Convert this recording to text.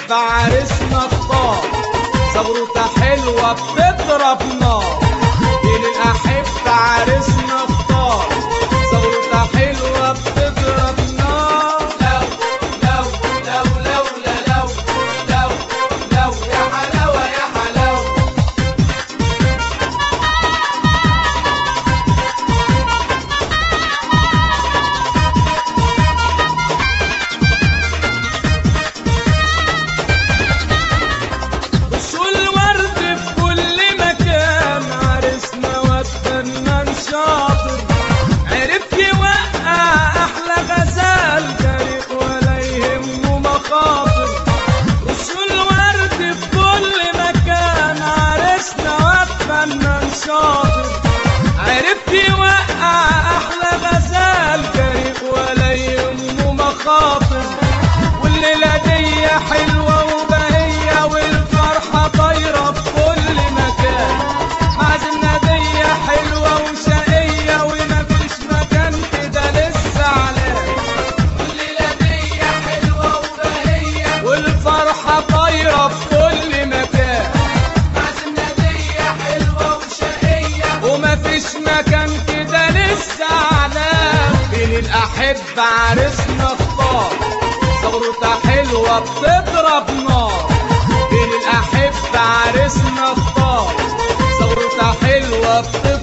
الأحب عرسنا الطار ثورته حلوة بتضرب نار بين الأحب عرسنا الطار ثورته حلوة بتضرب نار لو لو لو لو لا لو لو لو يا حلاوة يا حلاوة وشو الورد في كل مكان عرسنا والفنان شاطر عرف يوقع احلى غزال تاريخ ولا يهمه مخاطر وشو الورد في كل مكان عرسنا والفنان شاطر عرف يوقع احلى غزال تاريخ ولا يهمه مخاطر والليلة دي حلوة وبهية والفرحة طايرة بكل مكان عزمنا دي حلوة وشقية ومفيش مكان كده لسه علام والليلة دي حلوة وبهية والفرحة طايرة بكل مكان عزمنا دي حلوة وشقية ومفيش مكان كده لسه علام بين الأحب عرسنا الطار ثورته حلوة بتضرب نار بين الأحب عرسنا الطار ثورته حلوة بتضرب